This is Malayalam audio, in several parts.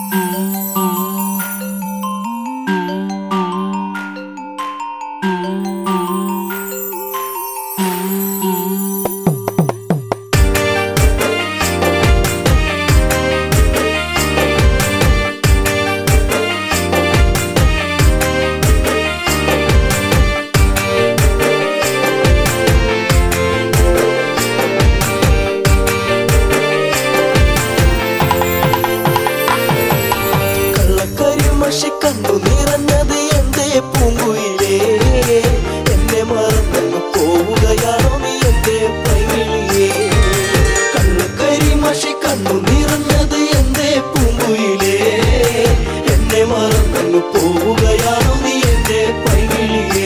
കള്ളക്കരിമഷി കണ്ടു നിറഞ്ഞത് എന്റെ പൂങ്കുയിലേ എന്നെ മറന്നു പോവുകയാണോ നീ എന്റെ പൈകിളിയേ കള്ളക്കരിമഷി കണ്ടു നിറഞ്ഞത് എന്റെ പൂങ്കുയിലേ എന്നെ മറന്നു പോവുകയാണോ നീ എന്റെ പൈകിളിയേ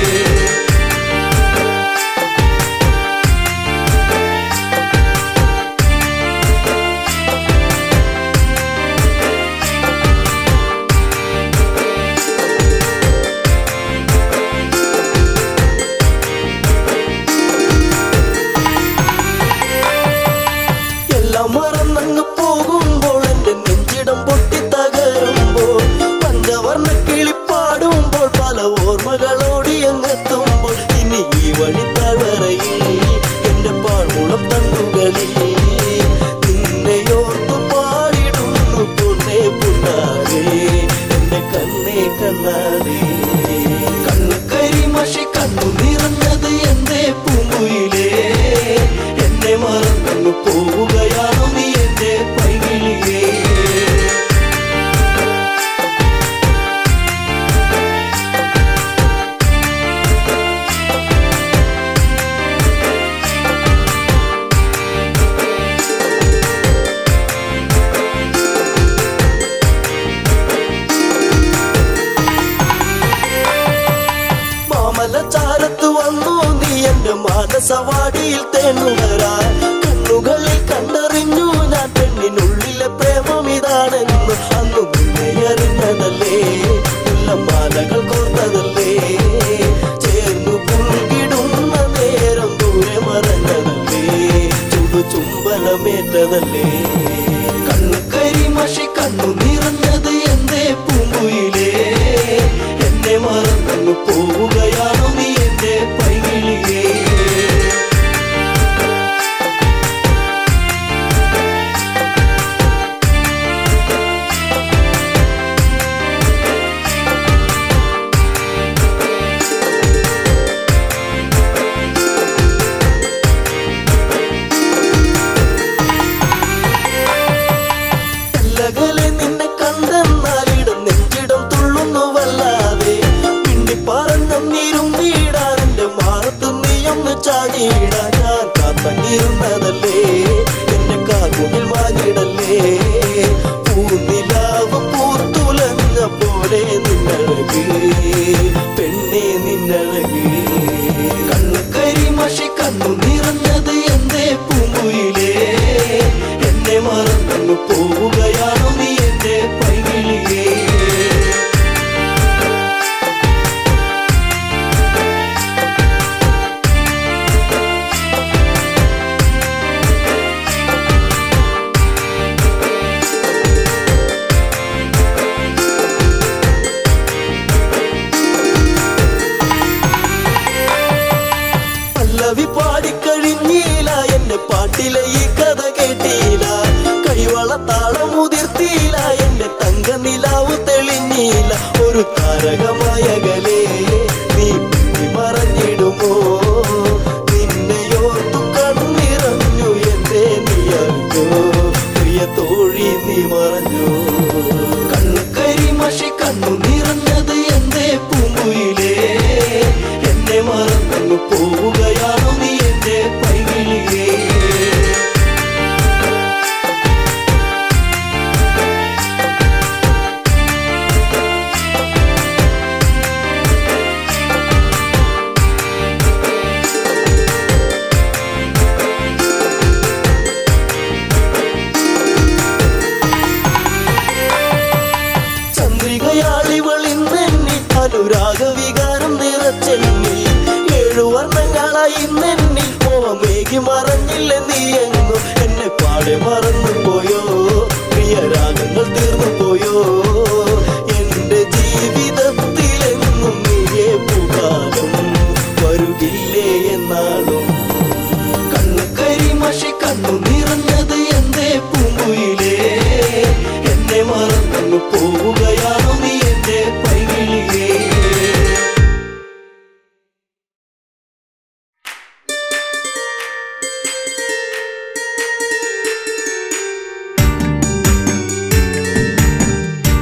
എല്ലാം മറന്നങ്ങ് പോകുമ്പോൾ എന്റെ നെഞ്ചിടം പൊട്ടി തകരുമ്പോൾ പഞ്ചവർണ്ണ കിളിപ്പാടുമ്പോൾ പല ഓർമ്മകളോടി അങ്ങെത്തുമ്പോൾ ഇനി ഈ വഴി തളറയിൽ എന്റെ പാഴ്മുളം തണ്ടുകളിൽ നിന്നെയോർത്തു പാടിടുന്നു പൊന്നേ പുണ്ണാകെ എന്റെ കണ്ണേ കണ്ണാകെ കണ്ണു കരിമഷി കണ്ണു നിറഞ്ഞത് എന്റെ പൂങ്കുയിലേ എന്നെ മറന്നു പോവുകയാണോ നീ എന്റെ പൈകിളിയേ മാമല ചാരത്ത് വന്നു നീ എന്റെ മാനസവാടിയിൽ തേനുവരാൻ കണ്ണുകളിൽ കണ്ടറിഞ്ഞു ഞാൻ പെണ്ണിനുള്ളിലെ പ്രേമം ഇതാണെന്ന് അന്നു നിന്നെ അറിഞ്ഞതല്ലേ മാലകൾ കോർത്തതല്ലേ ചേർന്നു പുൽകിടുന്ന നേരം ദൂരെ മറഞ്ഞതല്ലേ ചുടു ചുംബനമേറ്റതല്ലേ കണ്ണു കരിമഷി കണ്ണു നിറഞ്ഞത് എന്റെ പൂങ്കുയിലേ എന്നെ മറന്നു പോവുകയാണോ നീ എന്റെ പൈകിളിയേ കല്ലകലെ നിന്നെ കണ്ടെന്നാലിടം നെഞ്ചിടം തുള്ളുന്നു വല്ലാതെ പിണ്ടി പറഞ്ഞിരും വീടാൻ എന്റെ മാറത്ത് നീയൊന്ന് ചാടിയിടാൻ ഞാൻ കാത്തങ്ങിരുന്നതല്ലേ എന്റെ കാർമുകിൽ വാങ്ങിടല്ലേ പൂനിലാവ് പൂത്തുലഞ്ഞ പോലെ നിന്നഴക് പെണ്ണെ നിന്നഴക് കണ്ണു കരിമഷി കണ്ണു നിറഞ്ഞത് എന്റെ പൂങ്കുയിലേ എന്നെ മറന്നു പോവുകയാണോ നീ എന്റെ പൈകിളിയേ പല്ലവി പാടിക്കഴിഞ്ഞീല എന്റെ പാട്ടിലെ ഈ കഥ കേട്ടീല കൈവള താളം മുതിർത്തീല എന്റെ തങ്ക നിലാവ് തെളിഞ്ഞീല ഒരു താരകമായകലേ നീ പിന്നി മറഞ്ഞിടുമോ നിന്നെയോർത്തു കണ്ണിറഞ്ഞു എന്റെ നീ അറിഞ്ഞോ പ്രിയ തോഴി നീ മറഞ്ഞു കണ്ണു കരിമഷി കണ്ണു നിറഞ്ഞത് എന്റെ പൂങ്കുയിലേ എന്നെ മറന്നു പോവുകയാണോ നീ എന്റെ പൈകിളിയേ പോയോ എന്റെ ജീവിതത്തിലെന്നും നീയേ പുകാലും വരുകില്ലേ എന്നാളും കണ്ണു കരിമഷി കണ്ണു നിറഞ്ഞത് എന്തേ പൂങ്കുയിലേ എന്നെ മറന്നു പോവുകയാണോ നീ എന്റെ പൈകിളിയേ ും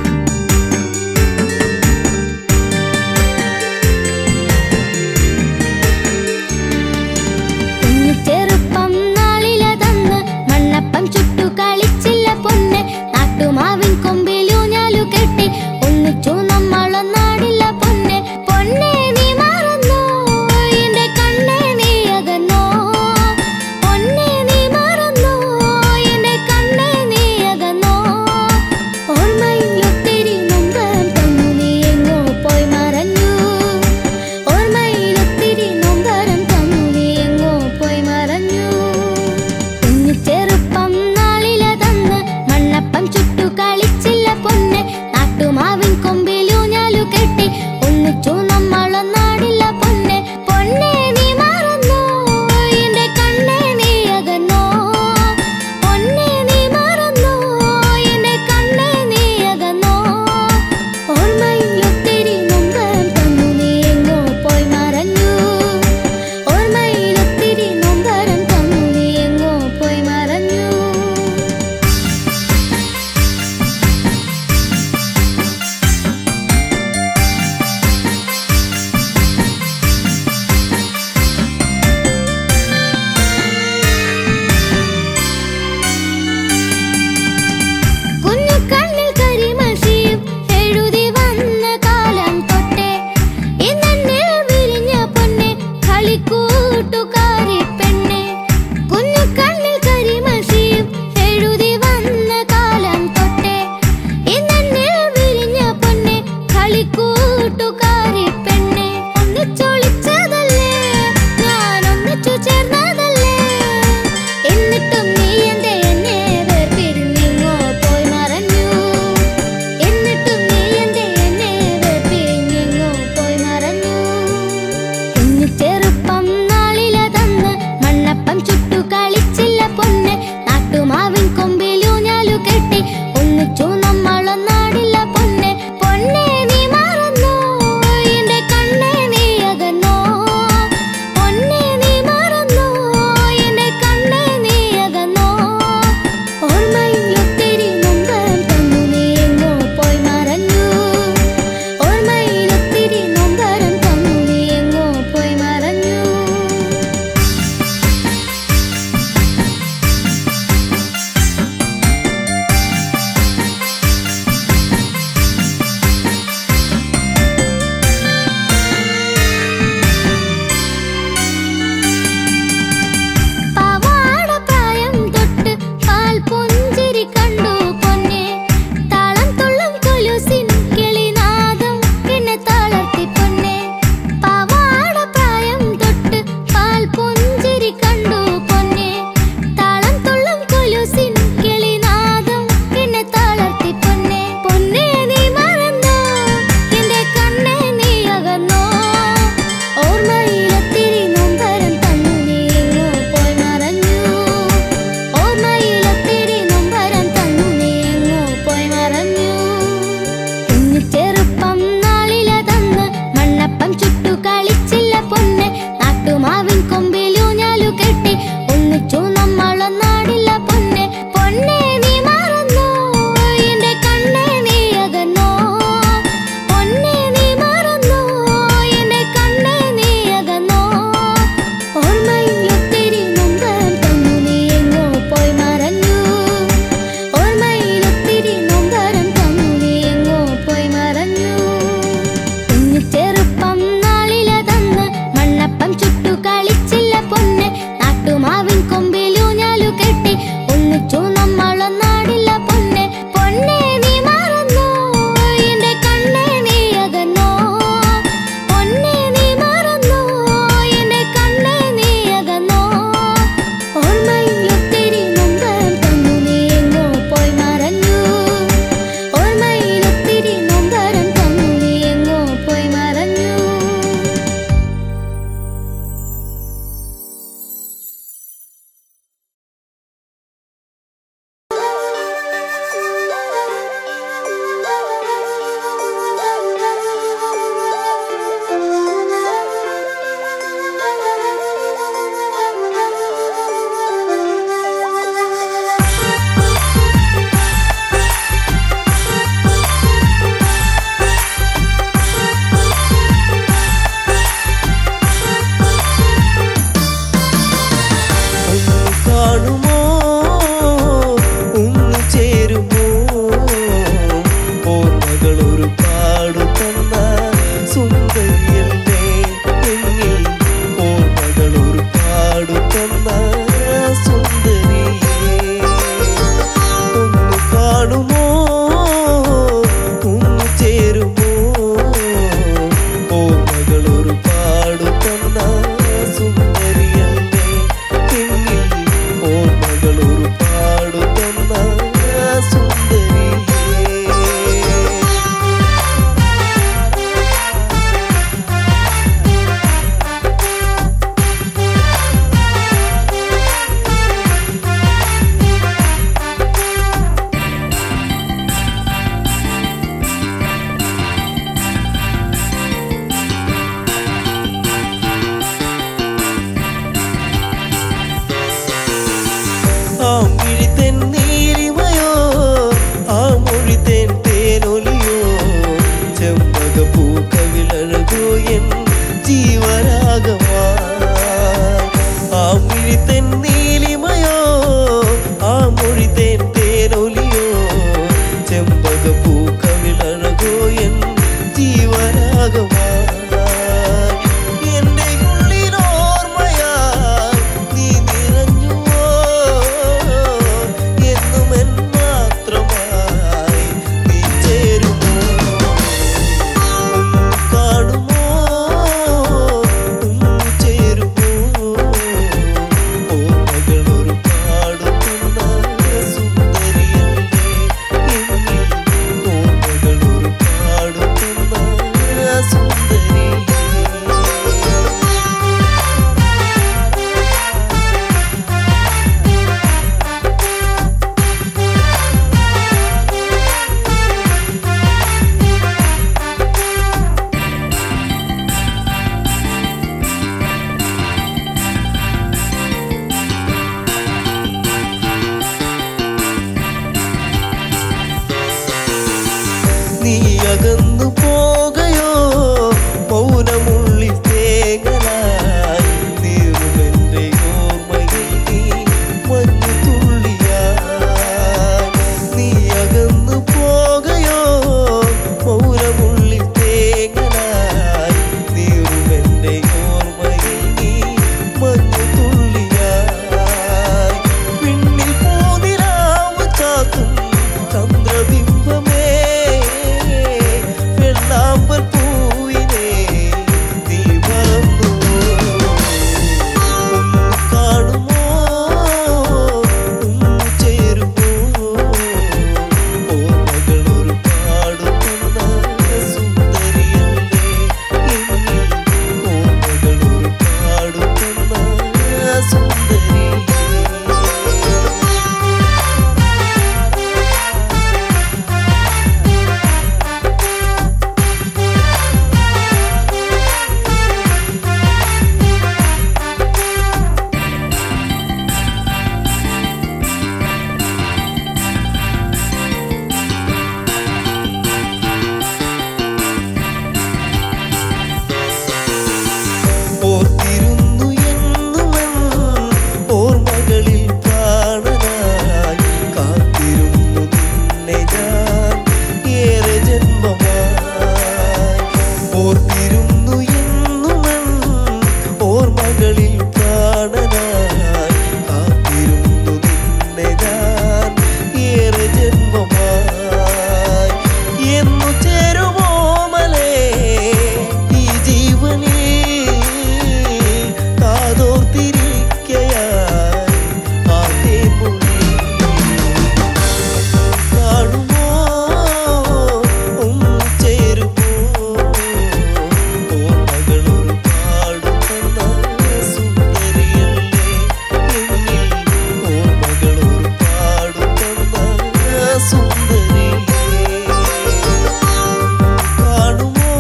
ബിംബമേ വെള്ളാമ്പൽ പൂവിനെ നീ മറന്നു ഒന്ന് കാണുമോ ഒന്ന് ചേരുമോ ഓർമ്മകൾ ഒരുപാട് തന്ന സുന്ദരിയല്ലേ എന്നിൽ ഓർമ്മകൾ ഒരുപാട് തന്ന സുന്ദരിയേ ഓർത്തിരുന്നു എന്നുമെൻ ഓർമ്മകളിൽ പ്രാണനായി കാത്തിരുന്നു നിന്നെ ഞാൻ ഏറെ ജന്മമായി ഓർത്തിരുന്നു എന്നുമെൻ ഓർമ്മകളിൽ പ്രാണനായി കാത്തിരുന്നു നിന്നെ ഞാൻ ഏറെ ജന്മമായി എന്നു ചേരുമോ മലേ ഈ ജീവനിൽ കാതോർത്തിരിക്കയായി ആദ്യ മൊഴി കാണുമോ ഒന്ന് ചേരുമോ ഓർമ്മകൾ ഒരുപാട് തന്ന സുന്ദരിയല്ലേ എന്നിൽ ഓർമ്മകൾ ഒരുപാട് തന്ന സുന്ദരിയേ കാണുമോ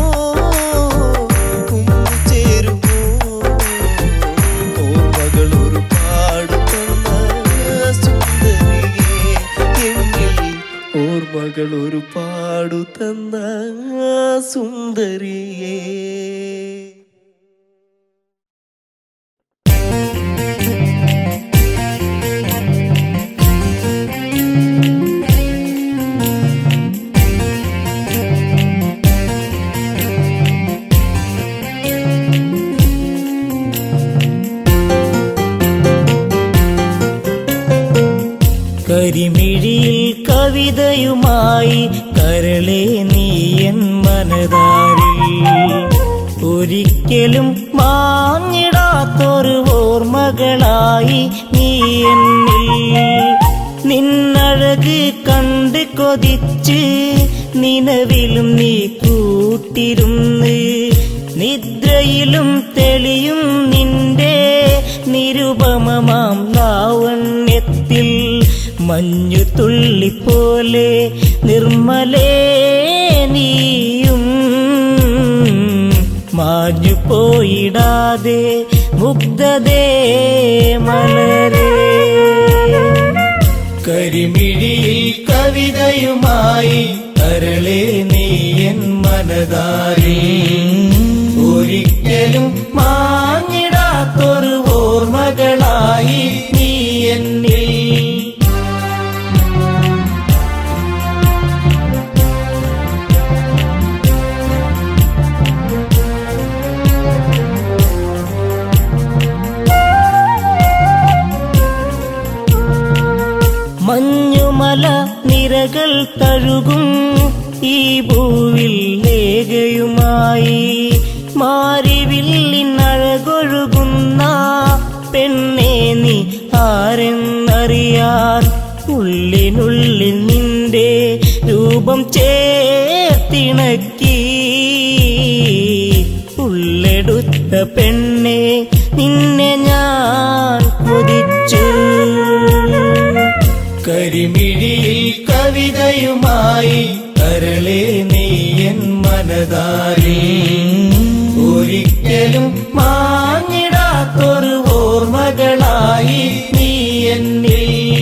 ഒന്ന് ചേരുമോ ഓർമ്മകൾ ഒരുപാട് തന്ന സുന്ദരിയേ എന്നിൽ ഓർമ്മകൾ ഒരുപാട് തന്ന സുന്ദരിയേ കരിമിഴിയിൽ കവിതയുമായി കരളെ നീയൻ മനതാരിൽ ഒരിക്കലും മാഞ്ഞിടാത്തൊരു ഓർമ്മകളായി നീ എന്നിൽ നിന്നഴക് കണ്ട് കൊതിച്ച് നിലവിലും നീ കൂട്ടിരുന്ന് നിദ്രയിലും തെളിയും നിന്റെ നിരുപമമാം ലാവണ്യത്തിൽ മഞ്ഞു തുള്ളി പോലെ നിർമ്മലേ നീയും മാഞ്ഞു പോയിടാതെ മുഗ്ധതേ മലരേ കരിമിഴിയിൽ കവിതയുമായി കരളെ നീയൻ മനതാരി ഒരിക്കലും മാഞ്ഞിടാത്തൊരു ഓർമ്മകളായി നീ എന്നിൽ മഞ്ഞുമല നിരകൾ തഴുകും ഈ ഭൂവിൽ ലേഖയുമായി മാരിവില്ലിനഴകൊഴുകുന്ന പെണ്ണെ നീ ആരെന്നറിയാൻ ഉള്ളിനുള്ളിൽ നിന്റെ രൂപം ചേർത്തിണക്കി ഉള്ളെടുത്ത പെണ്ണെ നിന്നെ ഞാൻ കൊതിച്ചു കരിമിഴിയിൽ കവിതയുമായി കരളെ നീയൻ മനതാരി ഒരിക്കലും മാഞ്ഞിടാത്തൊരു ഓർമ്മകളായി നീ എന്നിൽ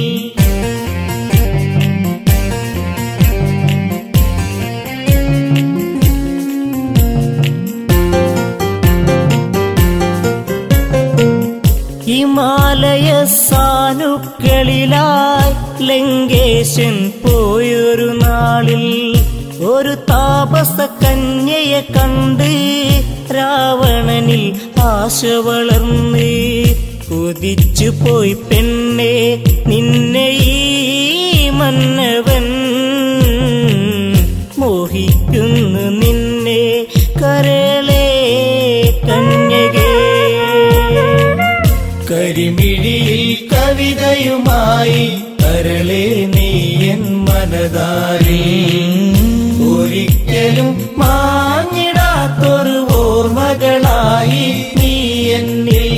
ഹിമാലയ സാനുക്കളിലായി ലങ്കേശൻ പോയൊരു നാളിൽ ഒരു താപസ കന്യയെ കണ്ട് രാവണനിൽ ആശ വളർന്ന് കുതിച്ചു പോയി പെണ്ണെ നിന്നെ ഈ മന്നവൻ മനതാരി ഒരിക്കലും മാഞ്ഞിടാത്തൊരു ഓർമ്മകളായി നീ എന്നിൽ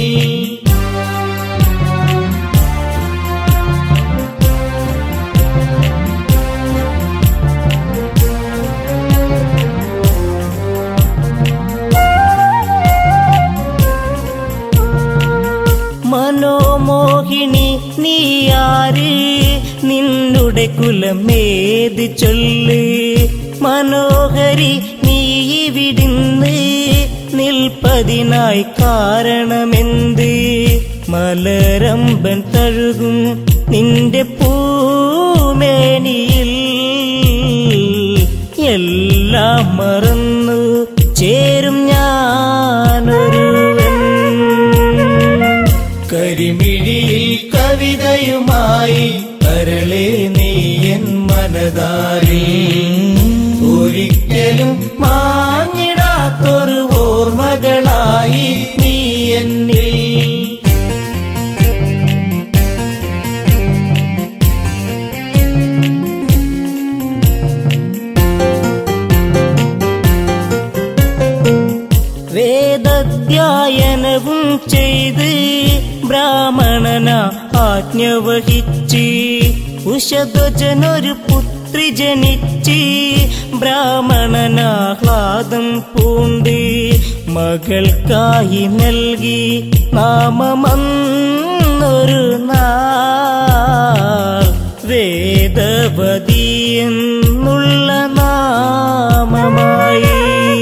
മനോമോഹിനി നീയാര് നിന്നുടെ കുലമേത് ചൊല്ല് മനോഹരി നീ വിടുന്ന് നിൽപ്പതിനായി കാരണമെന്ത് മലരമ്പൻ തഴുകും നിന്റെ പൂമേനിയിൽ എല്ലാം മറന്നു ചേരും ഞാനൊരുവൻ കരിമിഴിയിൽ കവിതയുമായി കരളെ നീയൻ മനതാരി ഒരിക്കലും മാഞ്ഞിടാത്തൊരു ഓർമ്മകളായി നീ എന്നിൽ വേദധ്യായനവും ചെയ്ത് ബ്രാഹ്മണന ആജ്ഞ വഹിച്ച് ഉഷധ്വജനൊരു പുത്രി ജനിച്ച് ബ്രാഹ്മണനാഹ്ലാദം പൂണ്ട് മകൾക്കായി നൽകി നാമമന്നൊരു നാൾ വേദവതി എന്നുള്ള നാമമായി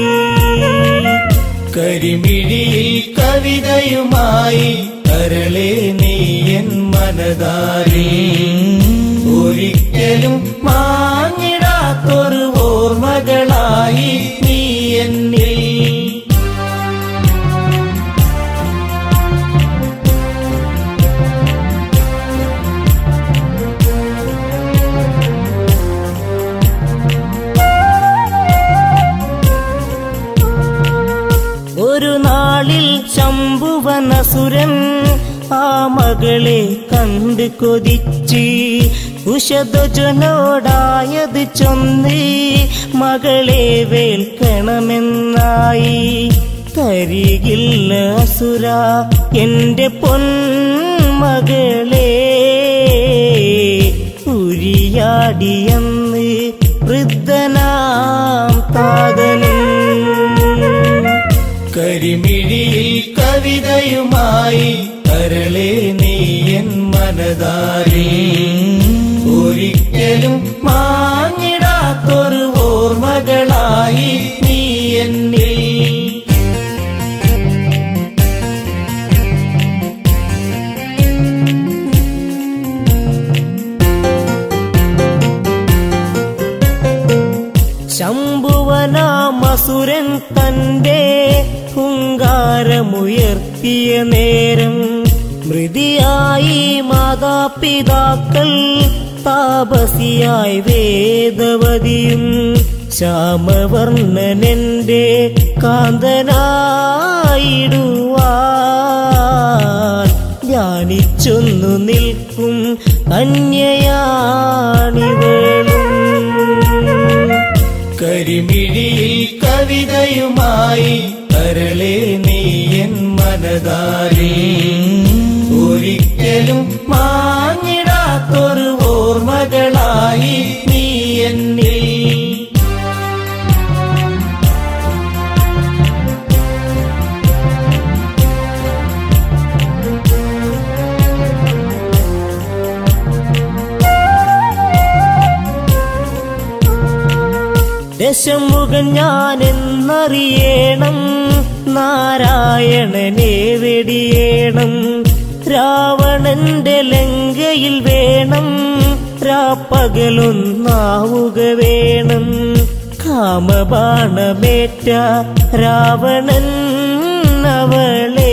കരിമിഴിയിൽ കവിതയുമായി കരളെ നീയൻ മനതാരി ഒരിക്കലും മാഞ്ഞിടാത്തൊരു ഓർമ്മകളായി നീ എന്നിൽ ഒരു നാളിൽ ശംഭുവനസുരൻ ആ മകളെ കണ്ട് കൊതിച്ച് ഉഷധ്വജനോടായത് ചൊന്ന് മകളെ വേൽക്കണമെന്നായി തരികില്ല അസുര എന്റെ പൊന്മകളെ ഉരിയാടിയെന്ന് വൃദ്ധനാം താതനും കരിമിഴിയിൽ കവിതയുമായി കരളെ നീയൻ മനതാരി ഒരിക്കലും മാഞ്ഞിടാത്തൊരു ഓർമ്മകളായി നീ എന്നിൽ ശംഭുവനാമസുരൻ തന്റെ ഹുങ്കാരമുയർത്തിയ നേരം മൃതിയായി മാതാപിതാക്കൾ താപസിയായി വേദവതിയും ശ്യാമവർണ്ണനെന്റെ കാന്തനായിടുവാൻ ധ്യാനിച്ചൊന്നു നിൽക്കും കന്യയാണിവളും കരിമിഴിയിൽ കവിതയുമായി കരളെ നീയൻ മനതാരി ഒരിക്കലും മാഞ്ഞിടാത്തൊരു ഓർമ്മകളായി നീ എന്നിൽ ദശമുഖൻ ഞാൻ എന്നറിയണം നാരായണനെ വെടിയേണം രാവണന്റെ ലങ്കയിൽ വേണം രാപ്പകലൊന്നാവുക വേണം കാമബാണമേറ്റ രാവണൻ അവളെ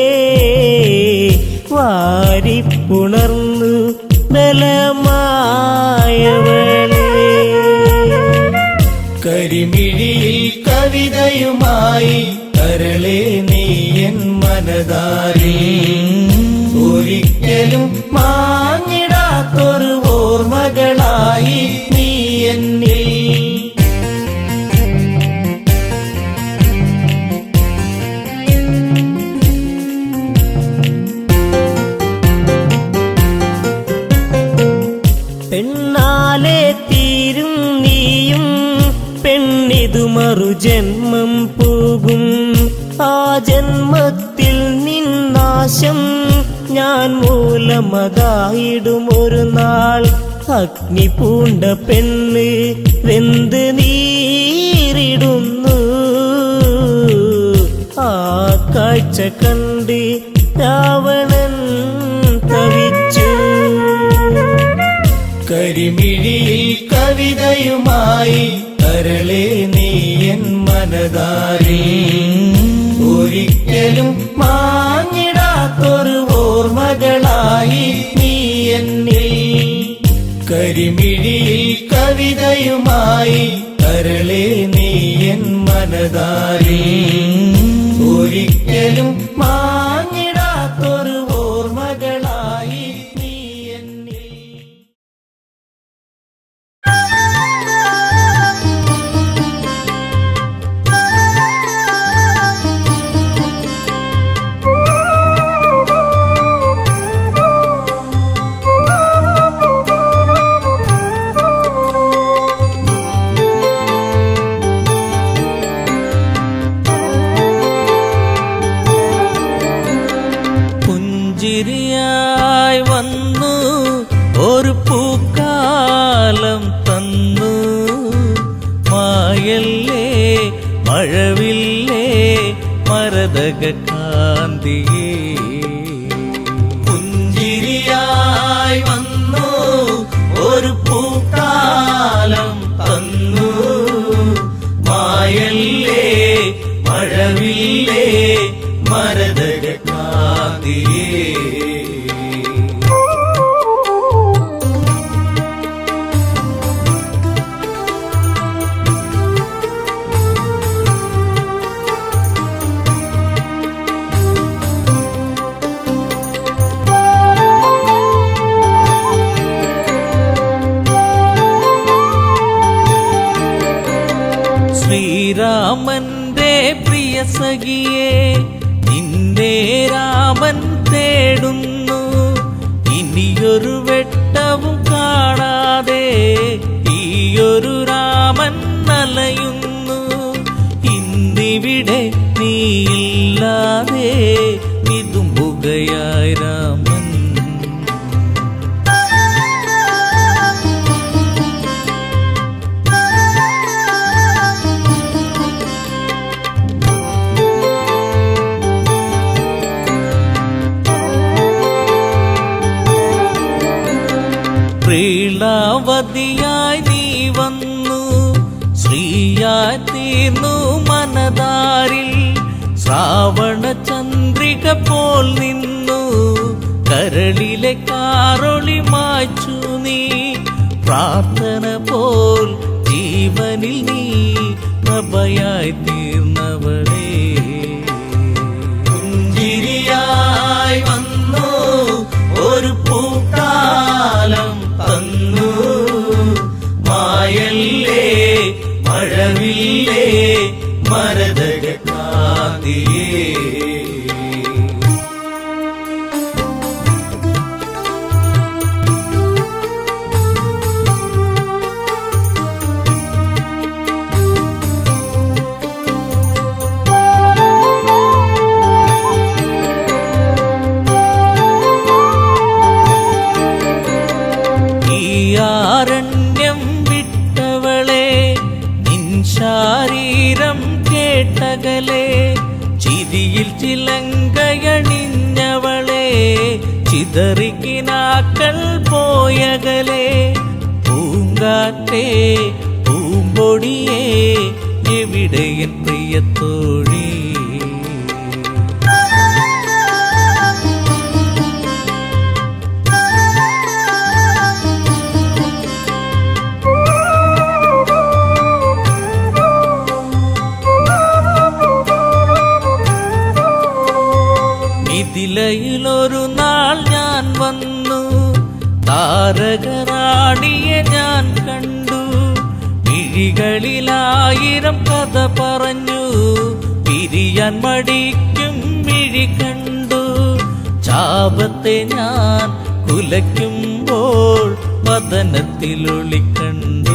വാരിപ്പുണർന്നു ബലമായവളെ കരിമിഴിയിൽ കവിതയുമായി കരളെ നീയൻ മനതാരി ഒരിക്കലും മാഞ്ഞിടാത്തൊരു ഓർമ്മകളായി നീ എന്നിൽ പെണ്ണാലെ തീരും നീയും പെണ്ണിതു മറുജന്മം പോകും ആ ജന്മത്തിൽ നിന്നാശം ഞാൻ മൂലമതായിടും ഒരു നാൾ അഗ്നി പൂണ്ട പെണ്ണ് വെന്ത് നീറിടുന്നു ആ കാഴ്ച കണ്ട് രാവണൻ തവിച്ചു കരിമിഴിയിൽ കവിതയുമായി കരളെ നീയൻ മനതാരി ഒരിക്കലും മാഞ്ഞിടാത്തൊരു ഓർമ്മകളായി നീ എന്നിൽ കരിമിഴിയിൽ കവിതയുമായി കരളെ നീയൻ മനതാരി ഒരിക്കലും മാഞ്ഞിടാത്തൊരു ഓർമ്മകളായി നീ എന്നിൽ പുഞ്ചിരിയായി വന്നു ഒരു പൂക്കാലം തന്നു മായല്ലേ മഴവില്ലേ മരതക കാന്തിയേ പുഞ്ചിരിയായി വന്നു ഒരു പൂക്കാലം തന്നു മായല്ലേ മഴവില്ലേ മരതക കാതിയേ ശ്രീരാമന്റെ പ്രിയ സഖിയെ നിന്റെ രാമൻ തേടുന്നു ഇനിയൊരു വെട്ടവും കാണാതെ ഈയൊരു രാമൻ നലയുന്നു ഇന്നിവിടെ നീയില്ലാതെ ഇതുമ്പുകയായി രാമൻ പ്രീളാവതിയായി നീ വന്നു ശ്രീയായി തീർന്നു മനതാരിൽ ശ്രാവണ ചന്ദ്രിക പോൽ നിന്നു കരളിലെ കാറൊളി മായ്ച്ചു നീ പ്രാർത്ഥന പോൽ ജീവനിൽ നീ പ്രഭയായി തീർന്നവളേ പുഞ്ചിരിയായി വന്നു ഒരു പൂക്കാലം തന്നു മായല്ലേ മഴവില്ലേ മരതക കാതിയേ ഈ ആരണ്യം വിട്ടവളെ നിൻ ശാരീരം കേട്ടകലെ ചിരിയിൽ ചിലങ്കയണിഞ്ഞവളെ ചിതറിക്കിനാക്കൾ പോയകലെ പൂങ്കാറ്റേ പൂമ്പൊടിയേ എവിടെയൻ പ്രിയത്തോഴി ഇതിലയിലൊരു നാൾ ഞാൻ വന്നു താരകറാണിയെ ഞാൻ കണ്ടു മിഴികളിലായിരം കഥ പറഞ്ഞു പിരിയാൻ മടിക്കും മിഴി കണ്ടു ചാപത്തെ ഞാൻ കുലയ്ക്കുമ്പോൾ വദനത്തിലൊളിക്കണ്ടു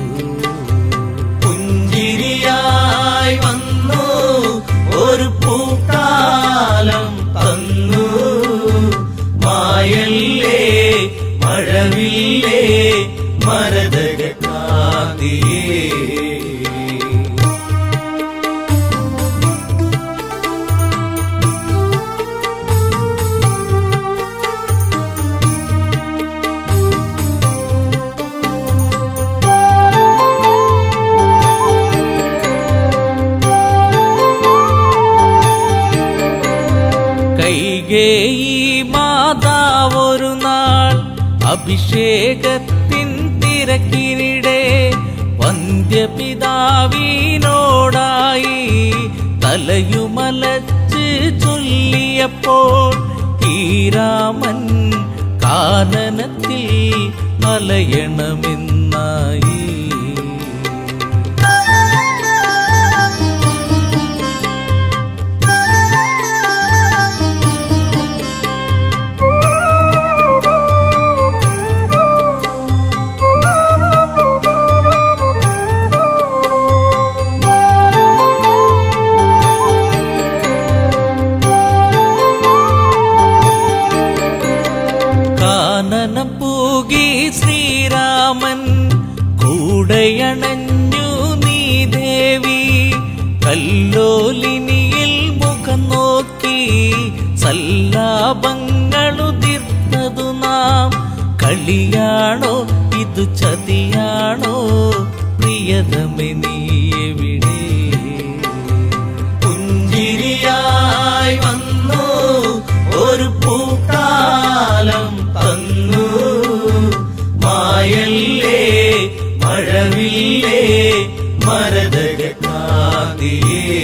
പുഞ്ചിരിയായി വന്നു ഒരു പൂക്കാലം തന്നു മായല്ലേ മഴവില്ലേ മരതക കാതിയേ കൈകേയി മാതാവൊരു നാൾ അഭിഷേകത്തിൻ തിരക്കിനിടെ വന്ധ്യപിതാവിനോടായി തലയുമലച്ച് ചൊല്ലിയപ്പോൾ ഈരാമൻ കാനനത്തിൽ അലയണമെന്നായി കാനനം പൂകി ശ്രീരാമൻ കൂടയണഞ്ഞു നീ ദേവി കല്ലോലിനിയിൽ മുഖം നോക്കി സല്ലാപങ്ങളുതിർത്തതു നാം കളിയാണോ ഇതു ചതിയാണോ പ്രിയതമെ നീ എവിടെ പുഞ്ചിരിയായി വന്നു ഒരു പൂക്കാലം തന്നു മായല്ലേ മഴവില്ലേ മരതക കാതിയേ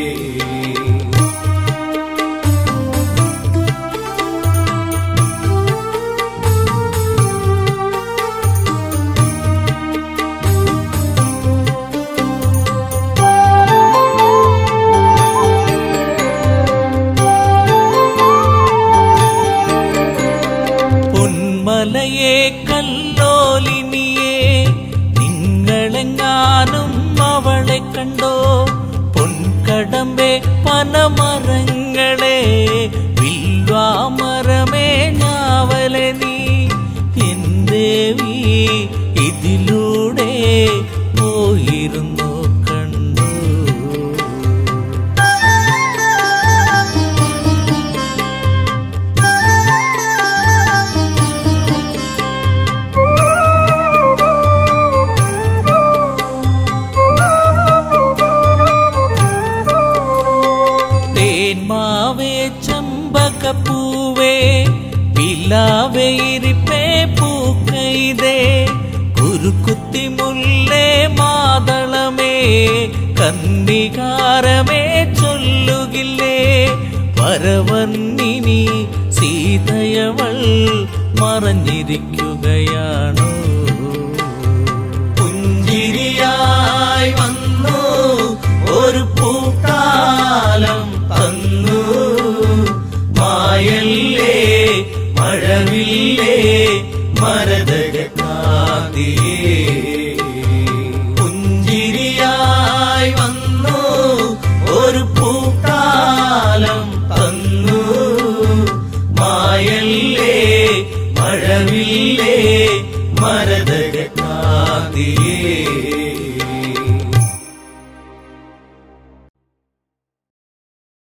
പൊന്മലയെ കല്ലോലിനിയെ നിങ്ങളെങ്ങാനും അവളെ കണ്ടോ പൊൻകടമ്പെ പനമരങ്ങളെ വിൽവാമരമേ ഞാവലെ നീ എന്തേവി ഇതിലൂടെ പോയിരുന്നു കണ്ടു തേന്മാവേ ചമ്പകപ്പൂവേ പിലാവേ ഇരിപ്പേ പൂക്കൈതേ കുരുക്കുത്തി മുല്ലേ മാതളമേ കന്നികാരമേ ചൊല്ലുകില്ലേ പരവന്നിനി സീതയവൾ മറഞ്ഞിരിക്കുകയാണോ